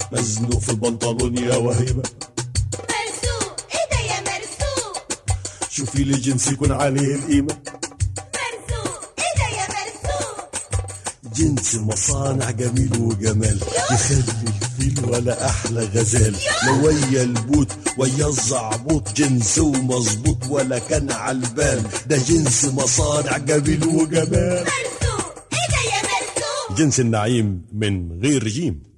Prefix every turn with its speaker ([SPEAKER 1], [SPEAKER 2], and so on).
[SPEAKER 1] مزنوق في البنطلون يا وهيبة
[SPEAKER 2] مرسوق ايه ده يا مرسوق
[SPEAKER 1] شوفي لي جنس يكون عليه القيمة
[SPEAKER 2] مرسوق ايه ده يا مرسوق
[SPEAKER 1] جنس مصانع جميل وجمال يخلي الفيل ولا احلى غزال لو ويا البوت ويا الزعبوط جنس ومظبوط ولا كان عالبال ده جنس مصانع جميل وجمال
[SPEAKER 2] مرسوق ايه ده يا مرسوق
[SPEAKER 1] جنس النعيم من غير جيم